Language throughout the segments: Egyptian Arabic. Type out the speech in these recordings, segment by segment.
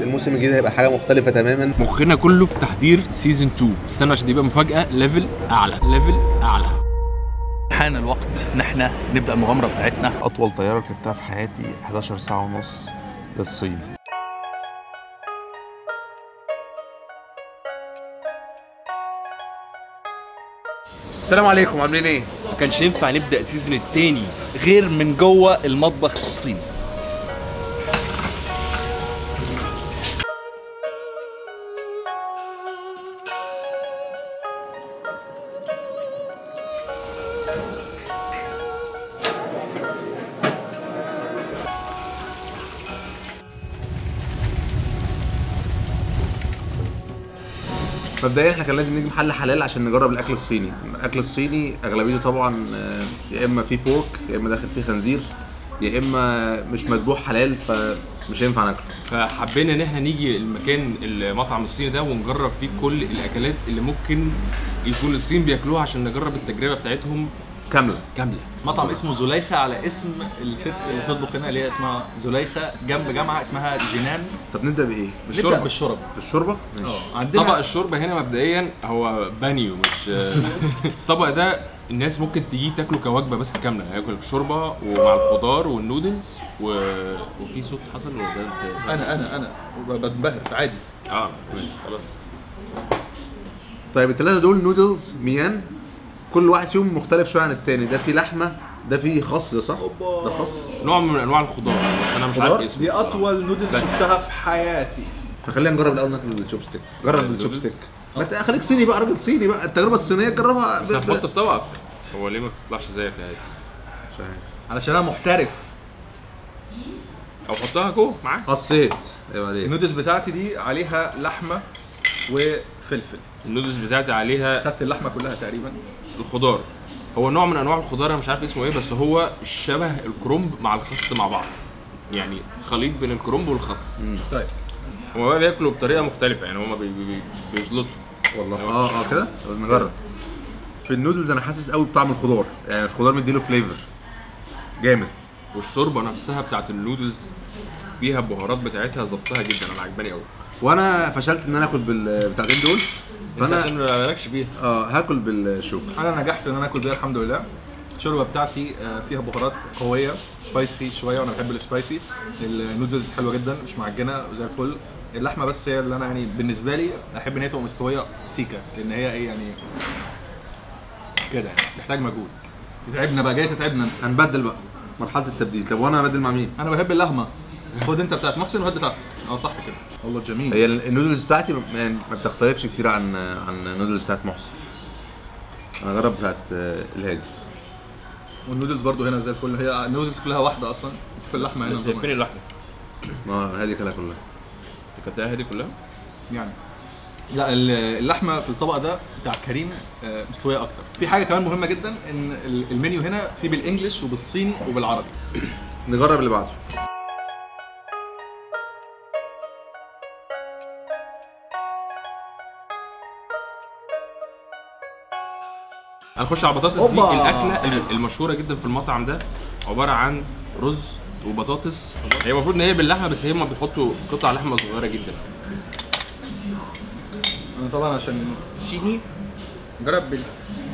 الموسم الجديد هيبقى حاجه مختلفه تماما مخنا كله في تحضير سيزون 2 استنى عشان دي يبقى مفاجاه ليفل اعلى ليفل اعلى حان الوقت ان احنا نبدا المغامره بتاعتنا اطول طياره ركبتها في حياتي 11 ساعه ونص للصين السلام عليكم عاملين ايه ما كانش ينفع نبدا السيزون الثاني غير من جوه المطبخ الصيني مبدئيا احنا كان لازم نيجي محل حلال عشان نجرب الاكل الصيني الاكل الصيني اغلبيته طبعا آه، يا اما فيه بورك يا اما داخل فيه خنزير يا اما مش مذبوح حلال فمش هينفع ناكله فحبينا ان احنا نيجي المكان المطعم الصيني ده ونجرب فيه كل الاكلات اللي ممكن يكون الصين بياكلوها عشان نجرب التجربه بتاعتهم كامله كامله مطعم اسمه زليخة على اسم الست اللي بتطبخ هنا اللي هي اسمها زليخة جنب جامعة اسمها جنان طب نبدا بايه نبدأ بالشوربه بالشرب بالشوربه ماشي اه عندنا طبق الشوربه هنا مبدئيا هو بانيو مش الطبق ده الناس ممكن تيجي تاكله كوجبه بس كامله ياكل شوربه ومع الخضار والنودلز و... وفي صوت حصل ولا ده انا انا انا بتبهر عادي اه ماشي خلاص طيب الثلاثه دول نودلز ميان كل واحد فيهم مختلف شويه عن التاني ده فيه لحمه ده فيه خس ده صح ده خس نوع من انواع الخضار بس انا مش عارف خضار؟ اسمه دي بصراحة. اطول نودلز بس. شفتها في حياتي فخلينا نجرب الاول ناكل الشوب ستيك جرب الشوب النودلز؟ ستيك ما ت- خليك صيني بقى راجل صيني بقى التجربه الصينيه جربها بس ب- هتحط ب- في طبقك هو ليه ما بتطلعش زيك يا هادي مش عارف. علشان انا محترف او حطها جوه معاك قصيت ايوه عليك النودلز بتاعتي دي عليها لحمة وفلفل النودلز بتاعتي عليها خدت اللحمة كلها تقريبا الخضار هو نوع من انواع الخضار انا مش عارف اسمه ايه بس هو شبه الكرنب مع الخس مع بعض يعني خليط بين الكرنب والخس طيب هما بقى بياكلوا بطريقه مختلفه يعني هما بي بي بي بيزلطوا والله اه اه كده طب نجرب في النودلز انا حاسس قوي بطعم الخضار يعني الخضار مديله فليفر جامد والشوربه نفسها بتاعت النودلز فيها البهارات بتاعتها ظبطها جدا انا عجباني قوي وانا فشلت ان انا اكل بالبتاعتين دول فانا عشان فانا ما بالكش فيها اه هاكل بالشوك انا نجحت ان انا اكل بيها الحمد لله الشوربه بتاعتي آه، فيها بهارات قويه سبايسي شويه وانا بحب السبايسي النودلز حلوه جدا مش معجنه زي الفل اللحمه بس هي اللي انا يعني بالنسبه لي احب ان هي تبقى مستويه سيكا لان هي ايه يعني كده يعني تحتاج مجهود تتعبنا بقى جاي تتعبنا انت هنبدل بقى مرحله التبديل طب وانا ابدل مع مين انا بحب اللحمه خد انت بتاعت محسن وهات بتاعتك اه صح كده والله جميل هي النودلز بتاعتي ما يعني ما بتختلفش كتير عن عن النودلز بتاعت محسن انا اجرب بتاعت آه، الهادي والنودلز برضو هنا زي الفل هي النودلز كلها واحده اصلا في اللحمه هنا بس هي فين اللحمه؟ ما الهادي كلها كلها انت كلتها هادي كلها؟ يعني لا ال- اللحمه في الطبق ده بتاع كريم آه، مستويه اكتر في حاجه كمان مهمه جدا ان ال- المنيو هنا فيه بالانجلش وبالصيني وبالعربي نجرب اللي بعده هنخش على البطاطس دي أوبا. الاكله ال- المشهوره جدا في المطعم ده عباره عن رز وبطاطس هي المفروض ان هي باللحمه بس هم بيحطوا قطع لحمه صغيره جدا انا طبعا عشان صيني جرب بال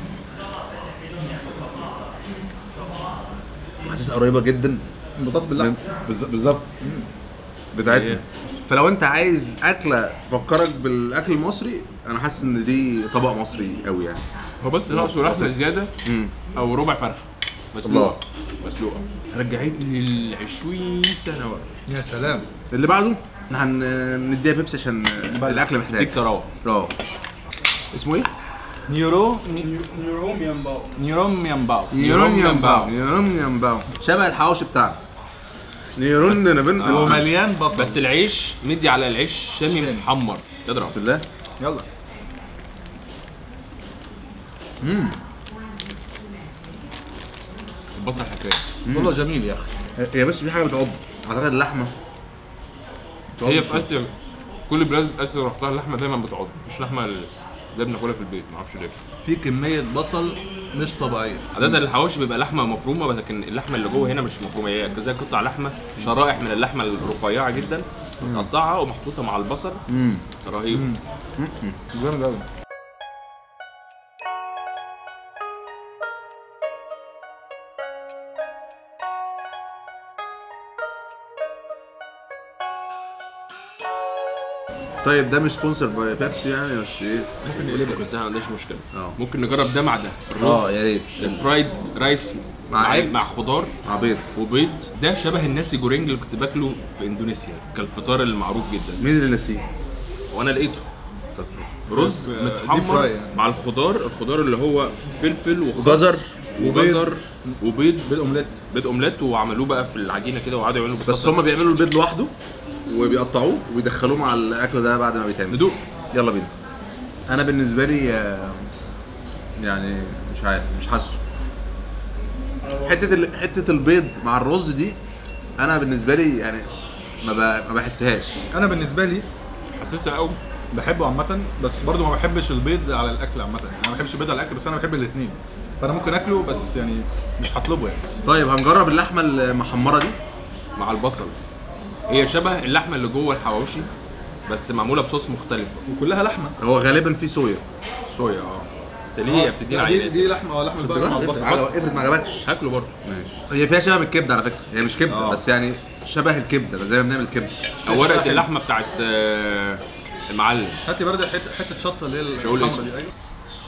حاسس قريبه جدا البطاطس باللحمه بالظ- بالظبط بتاعتنا إيه؟ فلو انت عايز اكله تفكرك بالاكل المصري انا حاسس ان دي طبق مصري قوي يعني هو بس ناقصه لحمه زياده امم او ربع فرخه الله. مسلوقه مسلوقه رجعتني ل 20 سنه ورا يا سلام اللي بعده احنا هن- نديها بيبسي عشان الاكل ديك محتاج تراوح اه اسمه ايه؟ نيورو نيورو ميامباو نيورو ميامباو نيرون ينباو نيرون ينباو شبه الحواوشي بتاعنا نيرون نبن هو مليان بصل بس العيش مدي على العيش شامي شامي. محمر اضرب بسم الله يلا امم البصل حكايه والله جميل يا اخي هي بس في حاجه بتعض اعتقد اللحمه بتعض هي في شوية. اسيا كل بلاد اسيا رحتها اللحمه دايما بتعض مفيش لحمه زي بناكلها في البيت معرفش ليه في كميه بصل مش طبيعيه عادة الحواوشي بيبقى لحمة مفرومة لكن اللحمة اللي جوه هنا مش مفرومة هي زي قطع لحمة شرائح من اللحمة الرفيعة جدا متقطعه ومحطوطه مع البصل امم رهيب جامد قوي طيب ده مش سبونسر باي بيبسي يعني بس ايه بس انا ما عنديش مشكله اه. ممكن نجرب ده مع ده اه الرز يا ريت الفرايد رايس مع مع ايه؟ مع خضار مع بيض وبيض ده شبه الناسي جورينج اللي كنت باكله في اندونيسيا كان الفطار المعروف جدا مين اللي نسيه؟ وانا لقيته طب. رز ديب متحمر فراي يعني. مع الخضار الخضار اللي هو فلفل وخس وجزر وجزر وبيض بالاومليت بيض اومليت وعملوه بقى في العجينه كده وقعدوا يعملوا بس بالخضار. هم بيعملوا البيض لوحده وبيقطعوه ويدخلوه مع الاكل ده بعد ما بيتعمل ندوق يلا بينا انا بالنسبه لي آه، يعني مش عارف مش حاسه حته ال... حته البيض مع الرز دي انا بالنسبه لي يعني ما, ب... ما بحسهاش انا بالنسبه لي حسيتها قوي بحبه عامه بس برضو ما بحبش البيض على الاكل عامه يعني انا ما بحبش البيض على الاكل بس انا بحب الاثنين فانا ممكن اكله بس يعني مش هطلبه يعني طيب هنجرب اللحمه المحمره دي مع البصل هي شبه اللحمه اللي جوه الحواوشي بس معموله بصوص مختلف وكلها لحمه هو غالبا فيه صويا صويا اه انت ليه بتدينا دي, عينات دي لحمه اه لحمه البقره مع افرض البصل عجب- افرض ما عجبكش هاكله برضه ماشي هي فيها شبه من الكبده على فكره هي مش كبده آه. بس يعني شبه الكبده زي ما بنعمل كبده او ورقه اللحمه بتاعت آه، المعلم هاتي برده حته حته شطه اللي هي مش هقول الحمرا اسم. دي ايوه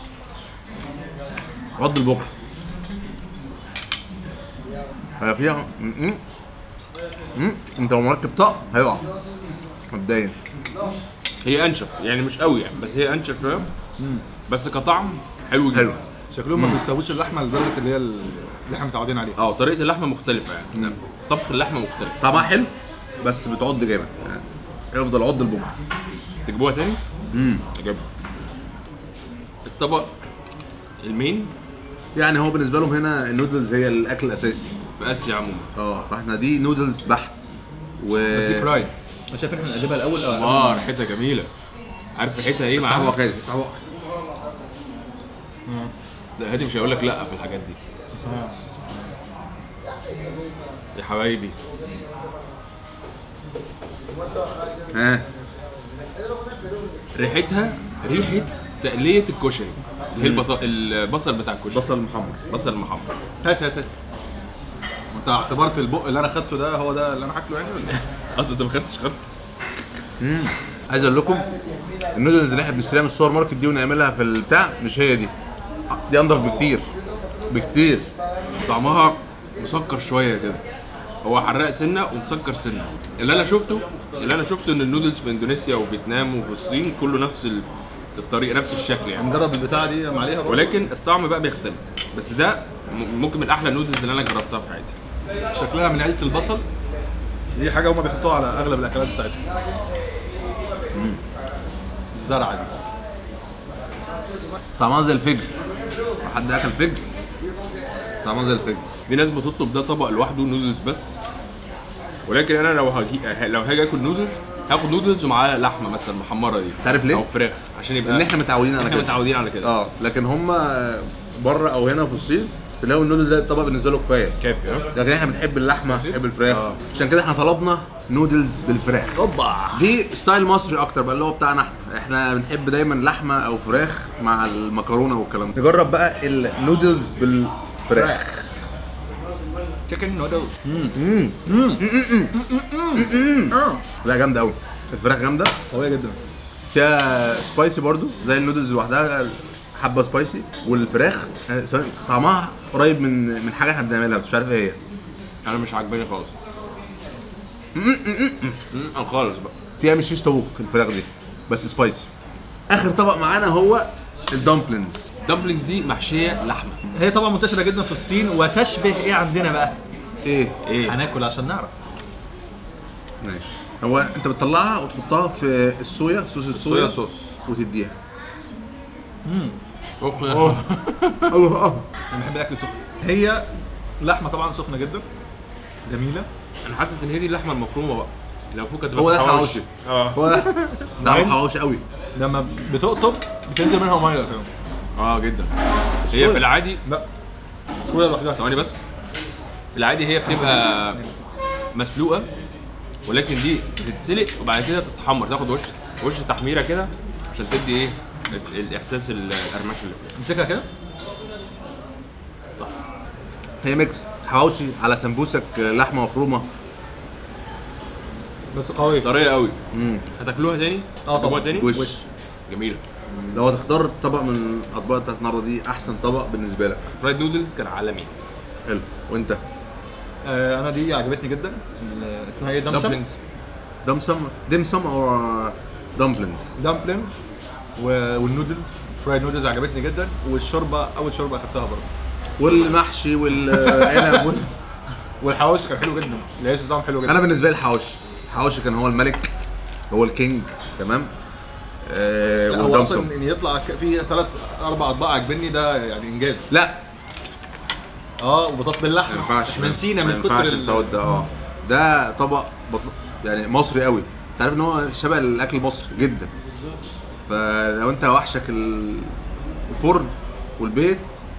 عض البقع هي فيها م- م- م- انت لو مركب طق هيقع مبدئيا هي انشف يعني مش قوي يعني بس هي انشف شويه بس كطعم حلو جدا حلو شكلهم ما بيسووش اللحمه لدرجه اللي هي اللي احنا متعودين عليها اه طريقه اللحمه مختلفه يعني طبخ اللحمه مختلف طعمها حلو بس بتعض جامد يعني افضل عض البقع تجيبوها تاني امم اجيبها الطبق المين يعني هو بالنسبه لهم هنا النودلز هي الاكل الاساسي في اسيا عموما اه فاحنا دي نودلز بحت و بس دي فرايد انا شايف ان احنا نقلبها الاول اه ريحتها جميله عارف ريحتها ايه افتح بقى معاها؟ كده افتح بقى لا هادي مش هيقول لك لا في الحاجات دي يا حبايبي ها ريحتها ريحه تقليه الكشري اللي هي البط... البصل بتاع الكشري بصل محمر بصل محمر هات هات هات انت اعتبرت البق اللي انا خدته ده هو ده اللي انا هاكله يعني ولا إيه؟ اه انت ما خدتش خالص امم عايز اقول لكم النودلز اللي احنا بنشتريها من السوبر ماركت دي ونعملها في البتاع مش هي دي دي انضف بكتير بكتير طعمها مسكر شويه كده هو حراق سنه ومسكر سنه اللي انا شفته اللي انا شفته ان النودلز في اندونيسيا وفيتنام وفي الصين كله نفس ال- الطريقه نفس الشكل يعني نجرب البتاعه دي عليها برضه. ولكن الطعم بقى بيختلف بس ده م- ممكن من احلى النودلز اللي انا جربتها في حياتي شكلها من عيله البصل بس دي حاجه هما بيحطوها على اغلب الاكلات بتاعتهم الزرعه دي طعمها زي الفجر لو حد اكل فجر طعمها زي الفجر في ناس بتطلب ده طبق لوحده نودلز بس ولكن انا لو هاجي لو هاجي اكل نودلز هاخد نودلز ومعاها لحمه مثلا محمره دي تعرف ليه؟ او فراخ عشان يبقى ان احنا متعودين على احنا كده متعودين على كده اه لكن هم بره او هنا في الصين تلاقوا النودلز ده الطبق بالنسبه له كفايه كافي ها لكن احنا بنحب اللحمه بنحب الفراخ آه. عشان كده احنا طلبنا نودلز بالفراخ اوبا دي ستايل مصري اكتر بقى اللي هو بتاعنا احنا احنا بنحب دايما لحمه او فراخ مع المكرونه والكلام ده نجرب بقى النودلز بالفراخ تشيكن نودلز مم. لا جامده قوي الفراخ جامده قويه جدا فيها سبايسي برضو زي النودلز لوحدها حبه سبايسي والفراخ آه، ثواني، طعمها قريب من من حاجه احنا بنعملها بس مش عارف ايه هي انا مش عاجباني خالص م- خالص بقى فيها مش شيش طاووق الفراخ دي بس سبايسي اخر طبق معانا هو الدمبلينز الدمبلينجز دي محشيه لحمه هي طبعا منتشره جدا في الصين وتشبه ايه عندنا بقى ايه ايه هناكل عشان نعرف ماشي هو انت بتطلعها وتحطها في الصويا صوص الصويا صويا صوص وتديها اخ اه اه انا بحب الاكل سخن هي لحمه طبعا سخنه جدا جميله انا حاسس ان هي دي اللحمه المفرومه بقى لو فوق كانت هو ده في الحواوشي. اه هو ده طعمه حواوشي قوي لما بتقطب بتنزل منها ميه كمان اه جدا هي في العادي لا كلها لوحدها ثواني بس في العادي هي بتبقى مسلوقه ولكن دي بتتسلق وبعد كده تتحمر تاخد وش وش تحميره كده عشان تدي ايه ال- الاحساس القرمشه اللي فيها امسكها كده صح هي ميكس حواوشي على سمبوسك لحمه مفرومه بس قوي طريه قوي امم هتاكلوها تاني؟ اه هتجيبوها طبعا. تاني؟ وش. جميله لو هتختار طبق من الاطباق بتاعت النهارده دي احسن طبق بالنسبه لك فرايد نودلز كان عالمي حلو وانت آه انا دي عجبتني جدا ال- اسمها ايه دمسم دمبلينجز دمسم دمسم او دمبلينز دامبلينز والنودلز فرايد نودلز عجبتني جدا والشوربه اول شوربه اخدتها برضه والمحشي والعنب وال... والحواوشي كان حلو جدا العيش بتاعهم حلو جدا انا بالنسبه لي الحواوشي الحواوشي كان هو الملك هو الكينج تمام آه لا، هو والدمسم اصلا ان يطلع ك- في ثلاث اربع اطباق عجبني ده يعني انجاز لا اه وبطاطس باللحمه ما ينفعش احنا نسينا ما من كتر ينفعش ال- الفوت ده اه ده طبق بط... يعني مصري قوي انت عارف ان هو شبه الاكل المصري جدا فلو انت وحشك ال- الفرن والبيت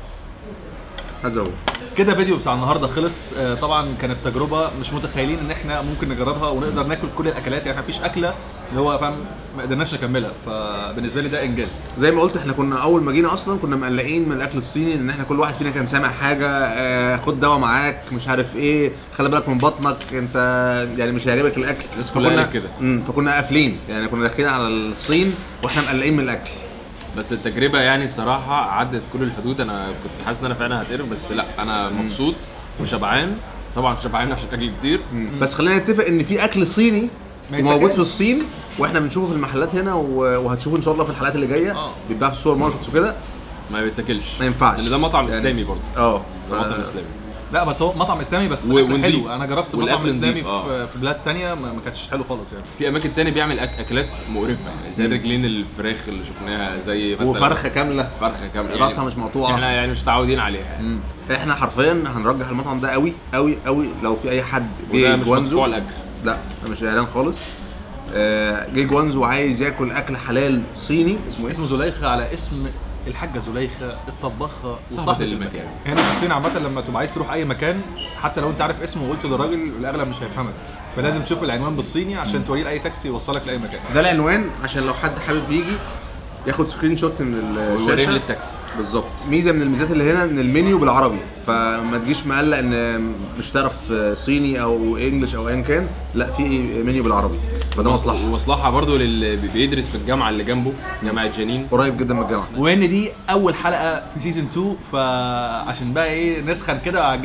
هذا هو كده فيديو بتاع النهارده خلص آه، طبعا كانت تجربه مش متخيلين ان احنا ممكن نجربها ونقدر ناكل كل الاكلات يعني مفيش اكله اللي هو فاهم ما قدرناش نكملها فبالنسبه لي ده انجاز زي ما قلت احنا كنا اول ما جينا اصلا كنا مقلقين من الاكل الصيني ان احنا كل واحد فينا كان سامع حاجه آه خد دواء معاك مش عارف ايه خلي بالك من بطنك انت يعني مش هيعجبك الاكل الناس كلها فكنا- قالت كده. امم فكنا قافلين يعني كنا داخلين على الصين واحنا مقلقين من الاكل بس التجربه يعني الصراحه عدت كل الحدود انا كنت حاسس ان انا فعلا هتقرف بس لا انا مبسوط وشبعان طبعا شبعان عشان اكل كتير بس خلينا نتفق ان في اكل صيني ما موجود يتاكلش. في الصين واحنا بنشوفه في المحلات هنا و- وهتشوفه ان شاء الله في الحلقات اللي جايه آه. بيتباع في السوبر ماركتس وكده ما بيتاكلش ما ينفعش. لان ده مطعم يعني- اسلامي برضه اه ده مطعم ف- اسلامي لا بس هو مطعم اسلامي بس و- اكل ونضيف. حلو انا جربت والأكل مطعم اسلامي نضيف، آه. في في بلاد تانية ما ما كانتش حلو خالص يعني في اماكن تاني بيعمل أك... اكلات مقرفه يعني زي رجلين الفراخ اللي شفناها زي مثلا وفرخه كامله فرخه كامله راسها مش مقطوعه احنا يعني مش متعودين عليها يعني. مم. احنا حرفيا هنرجح المطعم ده قوي قوي قوي لو في اي حد وده جه مش جوانزو مدفوع الاكل لا ده مش اعلان خالص آه، جه جوانزو وعايز ياكل اكل حلال صيني اسمه ايه؟ اسمه زليخه على اسم الحاجه زليخه الطباخه صاحبة وصاحبه المكان. المكان هنا في الصين عامه لما تبقى عايز تروح اي مكان حتى لو انت عارف اسمه وقلت للراجل الاغلب مش هيفهمك فلازم تشوف العنوان بالصيني عشان توريه لاي تاكسي يوصلك لاي مكان ده العنوان عشان لو حد حابب يجي ياخد سكرين شوت من ويوريه الشاشه للتاكسي بالظبط ميزه من الميزات اللي هنا ان المنيو بالعربي فما تجيش مقلق ان مش تعرف صيني او انجلش او ايا كان لا في منيو بالعربي فده مصلحه ومصلحه برضو للي بيدرس في الجامعه اللي جنبه جامعه جنين قريب جدا من الجامعه وان دي اول حلقه في سيزون 2 فعشان بقى ايه نسخن كده عجب-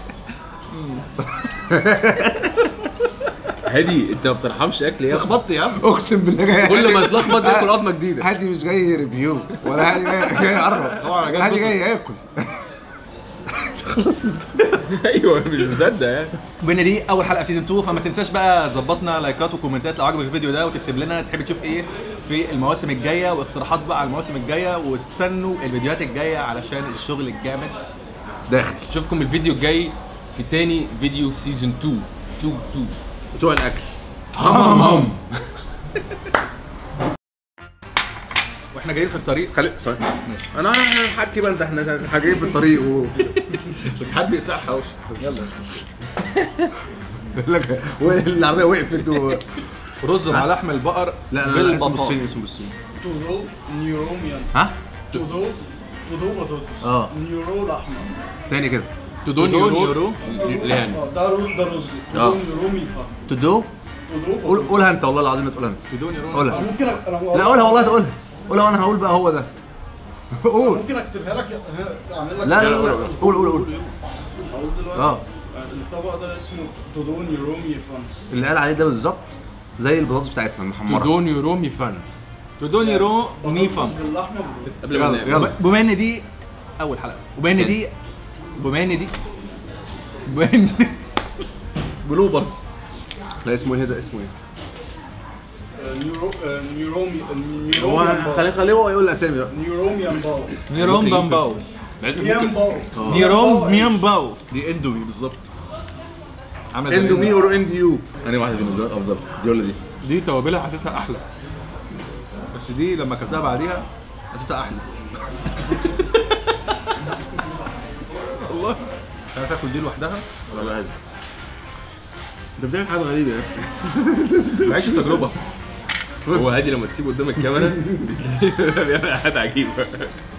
هادي انت ما بترحمش اكل يا اخي اتلخبطت يا عم اقسم بالله جاي كل ما يتلخبط ياكل قطمه جديده هادي مش جاي ريفيو ولا هادي جاي جاي يقرب طبعا أنا جاي هادي أتبسط. جاي ياكل ايوه مش مصدق يعني وان دي اول حلقه في سيزون 2 فما تنساش بقى تظبطنا لايكات وكومنتات لو عجبك الفيديو ده وتكتب لنا تحب تشوف ايه في المواسم الجايه واقتراحات بقى على المواسم الجايه واستنوا الفيديوهات الجايه علشان الشغل الجامد داخل اشوفكم الفيديو الجاي في تاني فيديو في سيزون 2 2 2 بتوع الاكل هم هم واحنا جايين في الطريق خلي ثواني انا هحكي بقى انت احنا إحنا جايين في الطريق و حد يقطع حوش يلا يقول لك والعربيه وقفت و... رز مع لحم البقر لا لا لا اسمه بالبطاطا. بالصيني اسمه بالصيني تودو نيوروميان ها؟ تودو تودو بطاطس اه نيورو لحمه تاني كده تودون تودون يورو يعني اه ده رز ده رز آه. تودو نيورومي فا تدو تودو قول بطاطس. قولها انت والله العظيم ما تقولها انت بدون يرون قولها أنا ممكن أ- انا لا قولها والله تقولها قولها وانا هقول بقى هو ده قول ممكن اكتبها لك ها، اعمل لك لا لا لا لا. قول قول قول اقول دلوقتي اه الطبق ده اسمه تودو نيورومي فا اللي قال عليه ده بالظبط زي البطاطس بتاعتنا المحمره تودون يورو ميفان بدون يرون بطاطس نيفا باللحمه بالرز. قبل ما يلا ننام يلا بما ان دي اول حلقه وبما ان دي بما ان دي بما ان بلوبرز لا اسمه ايه ده اسمه ايه آه، نيورو آه، نيورومي هو نيوروميان خليه خليه هو يقول الاسامي بقى نيوروميان باو نيرون بامباو لازم ميان ممكن باو نيرون ميان باو دي اندومي بالظبط عامله زي اندو مي اور اند يو انا واحده بالنسبه لك افضل دي ولا دي دي توابلها حاسسها احلى بس دي لما اكلتها بعديها حسيتها احلى والله تعرف تاكل دي لوحدها ولا عادي انت بتعمل حاجه غريبه يا اخي عيش التجربه هو هادي لما تسيبه قدام الكاميرا بتلاقيه بيعمل حاجات عجيبه